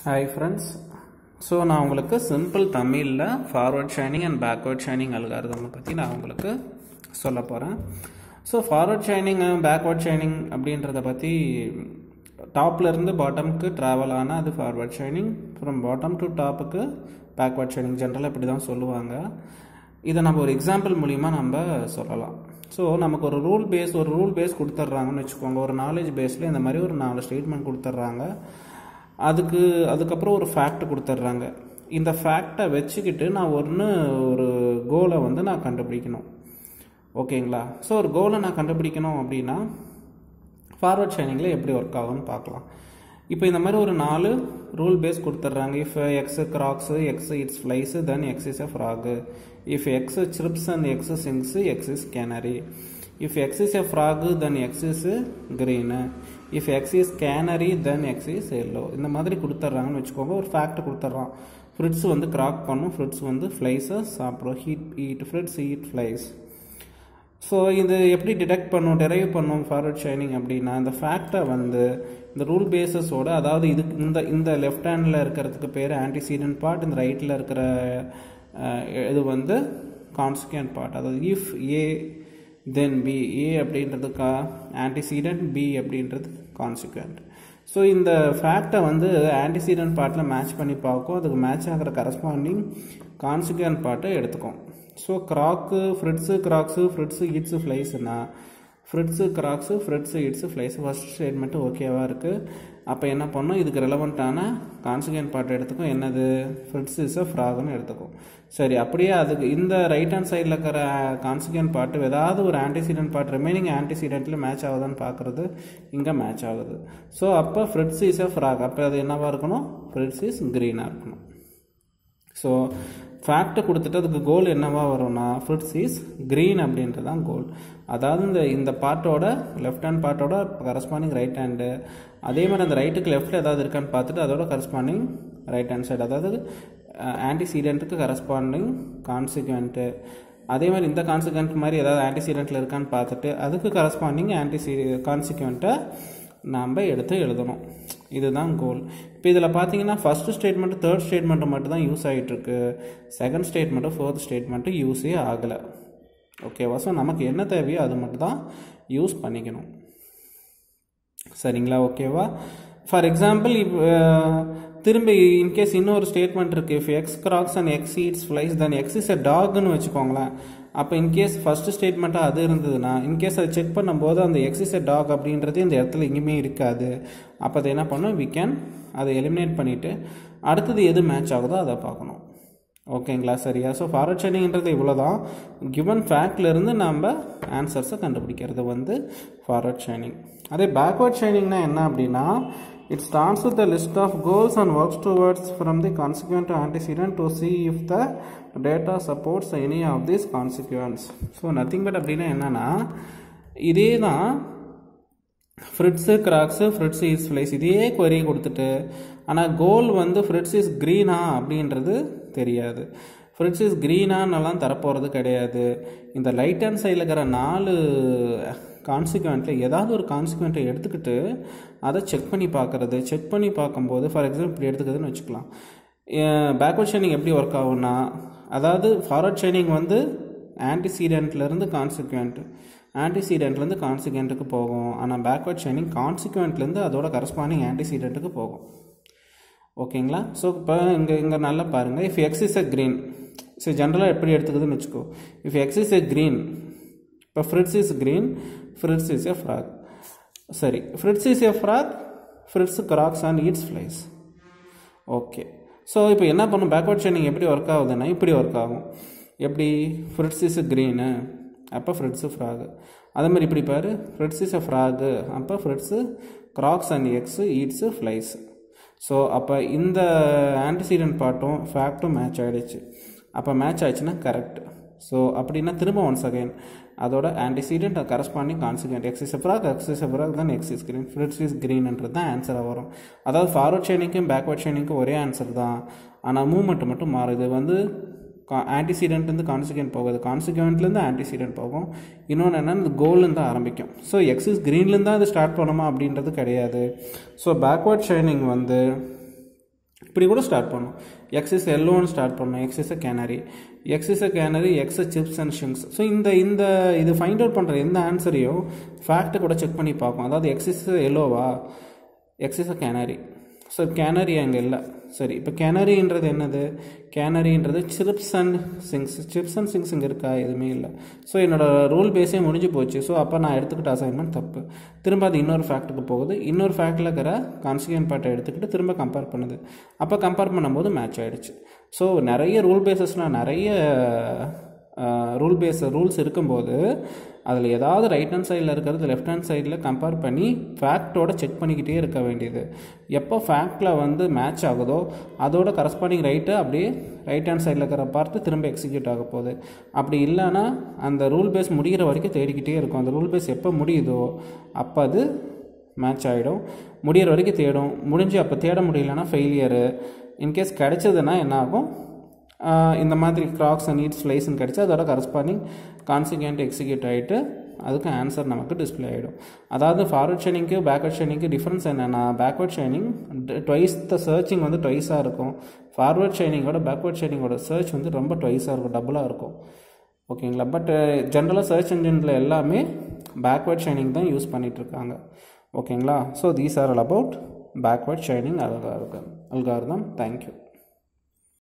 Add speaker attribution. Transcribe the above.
Speaker 1: Hi friends so நான் உங்களுக்கு simple தமிழில் forward chaining and backward chaining அல்காரதமை பற்றி நான் உங்களுக்கு சொல்ல போகிறேன் so forward chaining backward chaining அப்படின்றத பற்றி டாப்லேருந்து பாட்டமுக்கு ட்ராவல் ஆனால் அது forward chaining from bottom to டாப்புக்கு பேக்வர்ட் ஷைனிங் ஜென்ரலாக இப்படி தான் சொல்லுவாங்க இதை நம்ம ஒரு எக்ஸாம்பிள் மூலிமா நம்ம சொல்லலாம் ஸோ நமக்கு ஒரு ரூல் பேஸ் ஒரு ரூல் பேஸ் கொடுத்துட்றாங்கன்னு வச்சுக்கோங்க ஒரு நாலேஜ் பேஸில் இந்த மாதிரி ஒரு நாலு ஸ்டேட்மெண்ட் கொடுத்துட்றாங்க அதுக்கு அதுக்கப்புறம் ஒரு ஃபேக்ட் கொடுத்துட்றாங்க இந்த ஃபேக்டை வச்சுக்கிட்டு நான் ஒன்று ஒரு கோலை வந்து நான் கண்டுபிடிக்கணும் ஓகேங்களா ஸோ ஒரு கோலை நான் கண்டுபிடிக்கணும் அப்படின்னா ஃபார்வர்ட் ஷைனிங்கில் எப்படி ஒர்க் ஆகும்னு பார்க்கலாம் இப்போ இந்த மாதிரி ஒரு நாலு ரூல் பேஸ் கொடுத்துட்றாங்க if X croaks X eats flies then X is a frog if X chirps and X sings X is canary if X is a frog then X is green if X is canary then X is yellow இந்த மாதிரி கொடுத்துட்றாங்கன்னு வச்சுக்கோங்க ஒரு fact கொடுத்துட்றான் Fritz வந்து croak பண்ணும் Fritz வந்து ஃப்ளைஸை சாப்பிடும் ஹீட் eat Fritz eat flies so இது எப்படி டிடெக்ட் பண்ணும் டெரைவ் பண்ணும் ஃபார்வர்ட் ஷைனிங் அப்படின்னா இந்த ஃபேக்டை வந்து இந்த ரூல் பேசஸோட அதாவது இதுக்கு இந்த இந்த லெஃப்ட் ஹேண்டில் இருக்கிறதுக்கு பேர் ஆன்டிசீடன்ட் பார்ட் இந்த ரைட்டில் இருக்கிற இது வந்து கான்சிக்வன்ட் பார்ட் அதாவது if A then B A அப்படின்றது கா ஆன்டிசீடன்ட் பி அப்படின்றது கான்சிக்வன்ட் ஸோ இந்த ஃபேக்டை வந்து ஆன்டிசீடன்ட் பார்ட்டில் மேட்ச் பண்ணி பார்க்கும் அதுக்கு மேட்ச் ஆகிற கரஸ்பாண்டிங் கான்சிக்வன்ட் பார்ட்டை எடுத்துக்கும் so croak Fritz croaks Fritz eats ஃப்ளைஸ்னா Fritz croaks Fritz eats flies first statement ஓகேவாக இருக்குது அப்போ என்ன பண்ணோம் இதுக்கு ரெலவெண்ட்டான கான்சிக்வன்ட் பார்ட் எடுத்துக்கும் என்னது ஃப்ரிட்ஸ் இஸ் அ ஃப்ராக்னு எடுத்துக்கும் சரி அப்படியே அதுக்கு இந்த ரைட் ஹேண்ட் சைடில் இருக்கிற கான்சிக்வன்ட் பார்ட்டு ஏதாவது ஒரு ஆன்டிசிடென்ட் பார்ட் ரிமைனிங் ஆன்டிசிடென்ட்டில் மேட்ச் ஆகுதான்னு பார்க்குறது இங்கே மேட்ச் ஆகுது ஸோ அப்போ ஃப்ரிட்ஸ் இஸ் அ ஃப்ராக் அப்போ அது என்னவாக இருக்கணும் ஃப்ரிட்ஸ் இஸ் க்ரீனாக இருக்கணும் ஸோ ஃபேக்ட்டை கொடுத்துட்டு அதுக்கு கோல் என்னவா வரும்னா ஃப்ரூட்ஸ் இஸ் க்ரீன் அப்படின்றது தான் கோல் அதாவது இந்த இந்த பார்ட்டோட லெஃப்ட் ஹேண்ட் பார்ட்டோட கரஸ்பாண்டிங் ரைட் ஹேண்டு அதே மாதிரி அந்த ரைட்டுக்கு லெஃப்ட்டில் ஏதாவது இருக்கான்னு பார்த்துட்டு அதோட கரஸ்பாண்டிங் ரைட் ஹேண்ட் சைடு அதாவது ஆன்டிசீடென்ட்டுக்கு கரஸ்பாண்டிங் கான்சிக்வெண்ட்டு அதே மாதிரி இந்த கான்சிக்வெண்ட் மாதிரி ஏதாவது ஆன்டிசீடென்ட்டில் இருக்கான்னு பார்த்துட்டு அதுக்கு கரஸ்பாண்டிங் ஆன்டிசி கான்சிக்வெண்ட்டை நாம் எடுத்து எழுதணும் இதுதான் கோல் இப்போ இதில் பார்த்தீங்கன்னா ஃபஸ்ட்டு ஸ்டேட்மெண்ட்டு தேர்ட் ஸ்டேட்மெண்ட்டு மட்டும் தான் யூஸ் ஆகிட்டுருக்கு செகண்ட் ஸ்டேட்மெண்ட்டு ஃபோர்த் ஸ்டேட்மெண்ட்டு யூஸே ஆகலை ஓகேவா ஸோ நமக்கு என்ன தேவையோ அது மட்டும் தான் யூஸ் பண்ணிக்கணும் சரிங்களா ஓகேவா ஃபார் எக்ஸாம்பிள் இப்போ திரும்பி இன்கேஸ் இன்னொரு ஸ்டேட்மெண்ட் இருக்குது if X croaks and X eats flies then X is a டாக்னு வச்சுக்கோங்களேன் அப்போ இன்கேஸ் ஃபஸ்ட்டு ஸ்டேட்மெண்ட்டாக அது இருந்ததுன்னா இன்கேஸ் அதை செக் பண்ணும்போது அந்த எக்ஸிஸ் எ டாக் அப்படின்றது இந்த இடத்துல எங்கேயுமே இருக்காது அப்போ அதை என்ன பண்ணோம் வி கேன் அதை எலிமினேட் பண்ணிவிட்டு அடுத்தது எது மேட்ச் ஆகுதோ அதை பார்க்கணும் ஓகேங்களா சரியா ஸோ ஃபார்வர்ட் ஷைனிங்கிறது இவ்வளோ தான் கிவன் ஃபேக்ட்லேருந்து நம்ம ஆன்சர்ஸை கண்டுபிடிக்கிறது வந்து ஃபார்வர்ட் ஷைனிங் அதே பேக்வர்ட் ஷைனிங்னா என்ன அப்படின்னா It starts with a list of goals and works towards from the consequent to antecedent to see if the data supports any of these consequence. So nothing but அப்படின்னா என்னன்னா இதே தான் Fritz croaks Fritz is flies இதே query கொடுத்துட்டு ஆனால் கோல் வந்து Fritz is க்ரீனா அப்படின்றது தெரியாது ஃப்ரிட்ஸ் இஸ் க்ரீனான்னெல்லாம் தரப்போகிறது கிடையாது இந்த லைட் ஹேண்ட் சைடில் இருக்கிற நாலு கான்சிக்வெண்ட்டில் ஏதாவது ஒரு கான்சிக்வெண்ட்டை எடுத்துக்கிட்டு அதை செக் பண்ணி பார்க்குறது செக் பண்ணி பார்க்கும்போது ஃபார் எக்ஸாம்பிள் இப்படி எடுத்துக்கிறதுன்னு வச்சுக்கலாம் பேக்வர்ட் ஷைனிங் எப்படி ஒர்க் ஆகும்னா அதாவது ஃபார்வர்ட் ஷைனிங் வந்து ஆன்டிசீடென்ட்லேருந்து கான்சிக்வெண்ட் ஆன்டிசீடென்ட்லேருந்து கான்சிக்வெண்ட்டுக்கு போகும் ஆனால் பேக்வர்ட் ஷைனிங் கான்சிக்வெண்ட்லேருந்து அதோட கரஸ்பாண்டிங் ஆன்டிசீடென்ட்டுக்கு போகும் ஓகேங்களா ஸோ இப்போ இங்கே இங்கே நல்லா பாருங்கள் if X is a green so ஜென்ரலாக எப்படி எடுத்துக்குதுன்னு வச்சுக்கோ if X is a green இப்போ Fritz is green Fritz is a frog சரி Fritz is a frog Fritz croaks and eats flies okay so இப்போ என்ன பண்ணும் பேக்வர்ட் ஷைனிங் எப்படி ஒர்க் ஆகுதுன்னா இப்படி ஒர்க் ஆகும் எப்படி ஃப்ரிட்ஸ் இஸ் க்ரீனு அப்போ ஃப்ரிட்ஸு ஃப்ராகு அதே மாதிரி இப்படி பாரு ஃப்ரிட்ஸ் இஸ் எ ஃப்ராகு அப்போ Fritz croaks and X eats flies so அப்போ இந்த ஆன்டிசீடன்ட் பார்ட்டும் ஃபேக்டும் மேட்ச் ஆகிடுச்சு அப்போ மேட்ச் ஆயிடுச்சுன்னா கரெக்ட் ஸோ அப்படின்னா திரும்ப ஒன்ஸ் அகைன் அதோட antecedent corresponding consequent X is frog X is frog தான் எக்ஸிஸ் கிரீன் ஃப்ரிட்ஸ் இஸ் கிரீன்ன்றது தான் ஆன்சராக வரும் அதாவது ஃபார்வர்ட் ஷைனிங்க்கும் பேக்வர்ட் ஷைனிங்க்கும் ஒரே ஆன்சர் தான் ஆனால் மூவ்மெண்ட் மட்டும் மாறுது வந்து ஆன்டிசீடென்ட்லேருந்து கான்சிக்வெண்ட் போகுது கான்சிக்வெண்ட்லேருந்து ஆன்டிசீடென்ட் போகும் இன்னொன்று என்னென்னா இந்த கோல்லேருந்து ஆரம்பிக்கும் ஸோ எக்ஸிஸ் க்ரீன்லேருந்து தான் அது ஸ்டார்ட் பண்ணுமா அப்படின்றது கிடையாது ஸோ பேக்வர்ட் ஷைனிங் வந்து இப்படி கூட ஸ்டார்ட் பண்ணும் எக்ஸ் இஸ் எல்லோன்னு ஸ்டார்ட் பண்ணும் X is a canary X is a canary X chirps and sings so இந்த இந்த இது ஃபைண்ட் அவுட் பண்ணுற எந்த ஆன்சரையும் ஃபேக்ட்டை கூட செக் பண்ணி பார்க்கும் அதாவது எக்ஸ் இஸ் எல்லோவா X is a canary so canary அங்கே இல்லை சரி இப்போ கேனரின்றது என்னது கேனரின்றது chirps and sings chirps and sings இங்கே இருக்கா எதுவுமே இல்லை ஸோ என்னோட ரூல் பேஸே முடிஞ்சு போச்சு ஸோ அப்போ நான் எடுத்துக்கிட்ட அசைன்மெண்ட் தப்பு திரும்ப அது இன்னொரு ஃபேக்ட்டுக்கு போகுது இன்னொரு ஃபேக்டில் இருக்கிற கான்சிக்வன்ட் பார்ட்டை எடுத்துக்கிட்டு திரும்ப கம்பேர் பண்ணுது அப்போ கம்பேர் பண்ணும்போது மேட்ச் ஆகிடுச்சு ஸோ நிறைய ரூல் பேஸஸ்னால் நிறைய ரூல் பேஸ் ரூல்ஸ் இருக்கும்போது அதில் ஏதாவது ரைட் ஹேண்ட் சைடில் இருக்கிறது லெஃப்ட் ஹேண்ட் சைடில் கம்பேர் பண்ணி ஃபேக்டோட செக் பண்ணிக்கிட்டே இருக்க வேண்டியது எப்போ ஃபேக்டில் வந்து மேட்ச் ஆகுதோ அதோட கரஸ்பாண்டிங் ரைட்டு அப்படியே ரைட் ஹேண்ட் சைடில் இருக்கிற பார்த்து திரும்ப எக்ஸிக்யூட் ஆக போகுது அப்படி இல்லைன்னா அந்த ரூல் பேஸ் முடிகிற வரைக்கும் தேடிக்கிட்டே இருக்கும் அந்த ரூல் பேஸ் எப்போ முடியுதோ அப்போ அது மேட்ச் ஆகிடும் முடிகிற வரைக்கும் தேடும் முடிஞ்சு அப்போ தேட முடியலன்னா ஃபெயிலியரு இன்கேஸ் கிடைச்சதுன்னா என்ன ஆகும் இந்த மாதிரி கிராக்ஸ் நீட்ஸ் ஸ்லைஸ்ன்னு கிடச்சி அதோட கரஸ்பாண்டிங் கான்சிக்வெண்ட் எக்ஸிக்யூட் ஆகிட்டு அதுக்கு ஆன்சர் நமக்கு டிஸ்பிளே ஆகிடும் அதாவது ஃபார்வர்ட் ஷைனிங்க்கு பேக்வர்ட் ஷைனிங்க்கு டிஃப்ரென்ஸ் என்னென்னா backward chaining twice the searching வந்து ட்வைஸாக இருக்கும் ஃபார்வர்ட் ஷைனிங்கோட பேக்வர்ட் ஷைனிங்கோட சர்ச் வந்து ரொம்ப ட்வைஸாக இருக்கும் டபுளாக இருக்கும் ஓகேங்களா பட் ஜென்ரலாக சர்ச் இன்ஜினில் எல்லாமே பேக்வர்ட் ஷைனிங் தான் யூஸ் பண்ணிகிட்ருக்காங்க ஓகேங்களா so these are all about backward chaining algorithm algorithm thank you